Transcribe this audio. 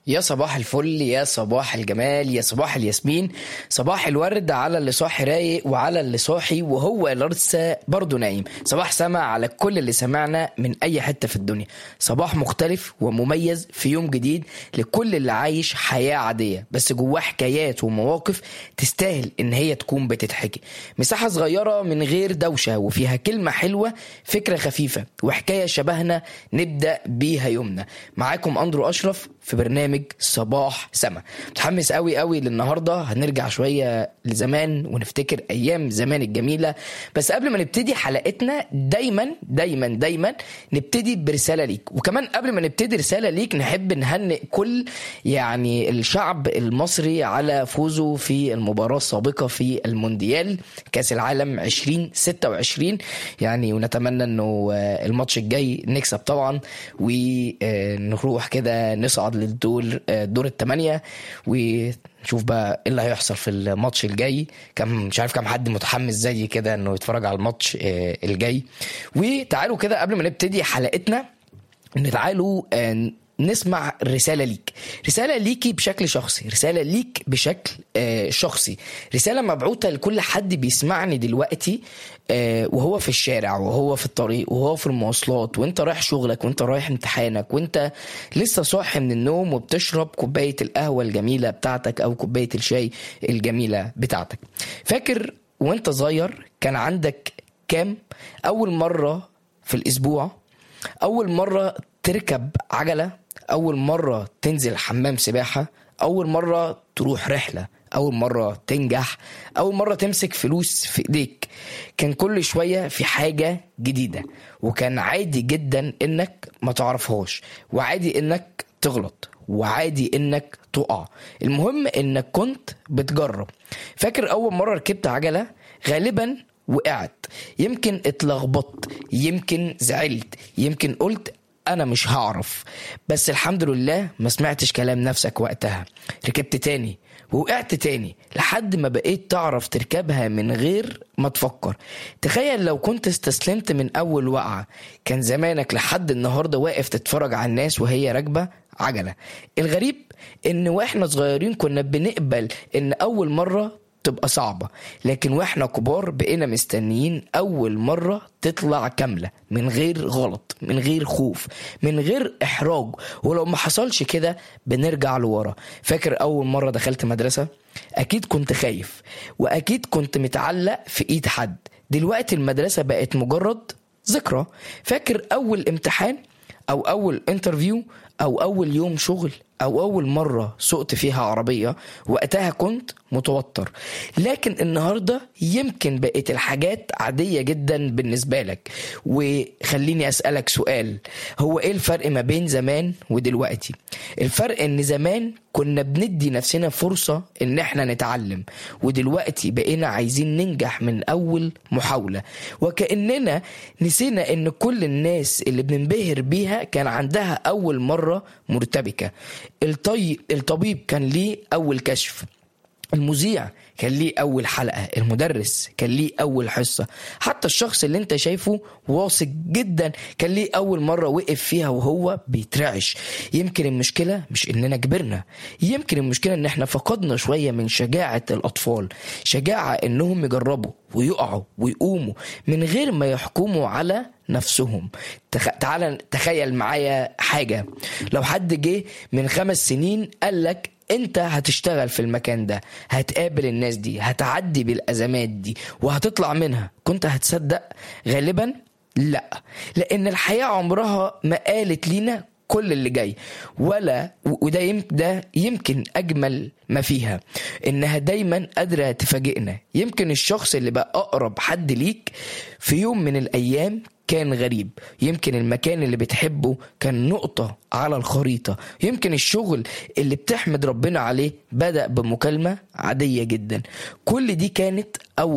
يا صباح الفل يا صباح الجمال يا صباح الياسمين صباح الورد على اللي صاحي رايق وعلى اللي صاحي وهو اللي لسه برضه نايم صباح سما على كل اللي سمعنا من اي حته في الدنيا صباح مختلف ومميز في يوم جديد لكل اللي عايش حياه عاديه بس جواه حكايات ومواقف تستاهل ان هي تكون بتتحكي مساحه صغيره من غير دوشه وفيها كلمه حلوه فكره خفيفه وحكايه شبهنا نبدا بيها يومنا معاكم اندرو اشرف في برنامج صباح سما متحمس قوي قوي للنهارده هنرجع شويه لزمان ونفتكر ايام زمان الجميله بس قبل ما نبتدي حلقتنا دايما دايما دايما نبتدي برساله ليك وكمان قبل ما نبتدي رساله ليك نحب نهنئ كل يعني الشعب المصري على فوزه في المباراه السابقه في المونديال كاس العالم 2026 يعني ونتمنى انه آه، الماتش الجاي نكسب طبعا ونروح كده نصعد للدور آه، دور الثمانيه ونشوف بقى ايه اللي هيحصل في الماتش الجاي كم مش عارف كم حد متحمس زي كده انه يتفرج على الماتش آه، الجاي وتعالوا كده قبل ما نبتدي حلقتنا تعالوا آه، نسمع رسالة ليك رسالة ليكي بشكل شخصي رسالة ليك بشكل آه، شخصي رسالة مبعوثة لكل حد بيسمعني دلوقتي آه، وهو في الشارع وهو في الطريق وهو في المواصلات وانت رايح شغلك وانت رايح امتحانك وانت لسه صاحي من النوم وبتشرب كوباية القهوة الجميلة بتاعتك او كوباية الشاي الجميلة بتاعتك فاكر وانت صغير كان عندك كام اول مرة في الاسبوع اول مرة تركب عجلة اول مرة تنزل حمام سباحة اول مرة تروح رحلة اول مرة تنجح اول مرة تمسك فلوس في ايديك كان كل شوية في حاجة جديدة وكان عادي جدا انك ما تعرفهاش وعادي انك تغلط وعادي انك تقع المهم انك كنت بتجرب فاكر اول مرة ركبت عجلة غالبا وقعت يمكن اتلخبطت يمكن زعلت يمكن قلت انا مش هعرف بس الحمد لله ما سمعتش كلام نفسك وقتها ركبت تاني ووقعت تاني لحد ما بقيت تعرف تركبها من غير ما تفكر تخيل لو كنت استسلمت من اول وقعة كان زمانك لحد النهاردة واقف تتفرج على الناس وهي راكبة عجلة الغريب ان واحنا صغيرين كنا بنقبل ان اول مرة تبقى صعبة لكن واحنا كبار بقينا مستنيين أول مرة تطلع كاملة من غير غلط من غير خوف من غير إحراج ولو ما حصلش كده بنرجع لورا فاكر أول مرة دخلت مدرسة أكيد كنت خايف وأكيد كنت متعلق في إيد حد دلوقتي المدرسة بقت مجرد ذكرى فاكر أول امتحان أو أول انترفيو أو أول يوم شغل أو أول مرة سقت فيها عربية وقتها كنت متوتر لكن النهاردة يمكن بقت الحاجات عادية جدا بالنسبة لك وخليني أسألك سؤال هو إيه الفرق ما بين زمان ودلوقتي الفرق إن زمان كنا بندي نفسنا فرصة إن إحنا نتعلم ودلوقتي بقينا عايزين ننجح من أول محاولة وكأننا نسينا إن كل الناس اللي بننبهر بيها كان عندها أول مرة مرتبكة الطي... الطبيب كان ليه أول كشف المذيع كان ليه أول حلقة المدرس كان ليه أول حصة حتى الشخص اللي انت شايفه واثق جدا كان ليه أول مرة وقف فيها وهو بيترعش يمكن المشكلة مش إننا كبرنا يمكن المشكلة إن احنا فقدنا شوية من شجاعة الأطفال شجاعة إنهم يجربوا ويقعوا ويقوموا من غير ما يحكموا على نفسهم تخ... تعال تخيل معايا حاجة لو حد جه من خمس سنين قال لك انت هتشتغل في المكان ده هتقابل الناس دي هتعدي بالازمات دي وهتطلع منها كنت هتصدق غالبا لا لان الحياه عمرها ما قالت لينا كل اللي جاي ولا وده يم ده يمكن اجمل ما فيها انها دايما قادره تفاجئنا يمكن الشخص اللي بقى اقرب حد ليك في يوم من الايام كان غريب يمكن المكان اللي بتحبه كان نقطة على الخريطة يمكن الشغل اللي بتحمد ربنا عليه بدأ بمكالمة عادية جدا كل دي كانت أول